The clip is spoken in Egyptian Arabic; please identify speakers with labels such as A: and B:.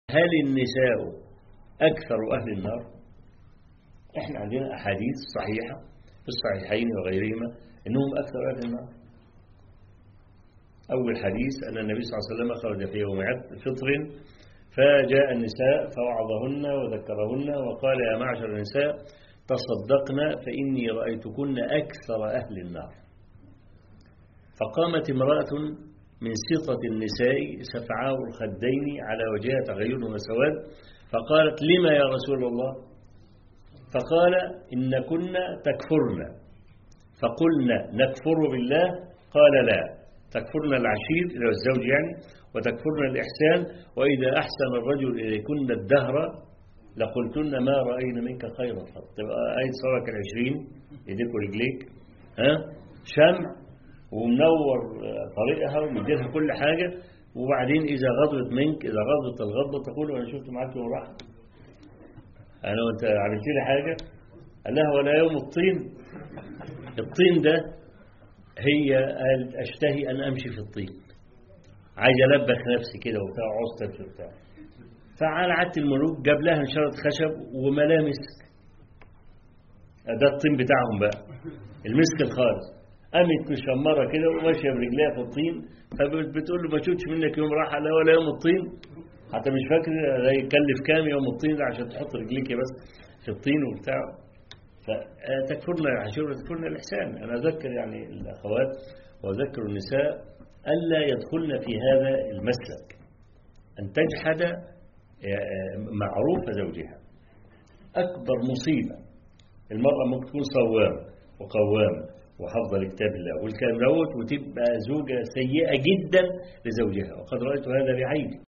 A: هل النساء أكثر أهل النار احنا عندنا أحاديث صحيحة في الصحيحين وغيرهما إنهم أكثر أهل النار أول حديث أن النبي صلى الله عليه وسلم خرج في يوم فطر فجاء النساء فوعظهن وذكرهن وقال يا معشر النساء تصدقن فإني رأيتكن أكثر أهل النار فقامت امرأة من سطة النساء سفعاء الخدين على وجهها تغير وسواد فقالت لما يا رسول الله فقال إن كنا تكفرن فقلنا نكفر بالله قال لا تكفرن العشير إلى الزوج يعني وتكفرن الإحسان وإذا أحسن الرجل إليكن الدهر لقلتن ما رأينا منك خيرا تبقى آية صورك العشرين يديك ورجليك ها شمع ومنور طريقها ومديرها كل حاجة وبعدين إذا غضبت منك إذا غضبت الغضبة تقول أنا شفت معاك يوم راح أنا وأنت عملت لي حاجة قال لها ولا يوم الطين الطين ده هي قالت أشتهي أن أمشي في الطين عايز ألبخ نفسي كده وبتاع عوز تمشي وبتاع فعلى عادة الملوك جاب لها نشارة خشب وملاه مسك ده الطين بتاعهم بقى المسك الخالص قامت مشمرة كده وماشية برجليها في الطين فبتقول له ما شفتش منك يوم راحة لا ولا يوم الطين حتى مش فاكر ده يكلف كام يوم الطين ده عشان تحط رجليك بس في الطين وبتاع فتكفرنا العشير وتكفرنا الإحسان أنا أذكر يعني الأخوات وأذكر النساء ألا يدخلن في هذا المسلك أن تجحد معروف زوجها أكبر مصيبة المرأة ممكن تكون صوامة وقوامة وحفظ لكتاب الله والكلام دوت وتبقى زوجة سيئة جدا لزوجها وقد رأيت هذا بعيني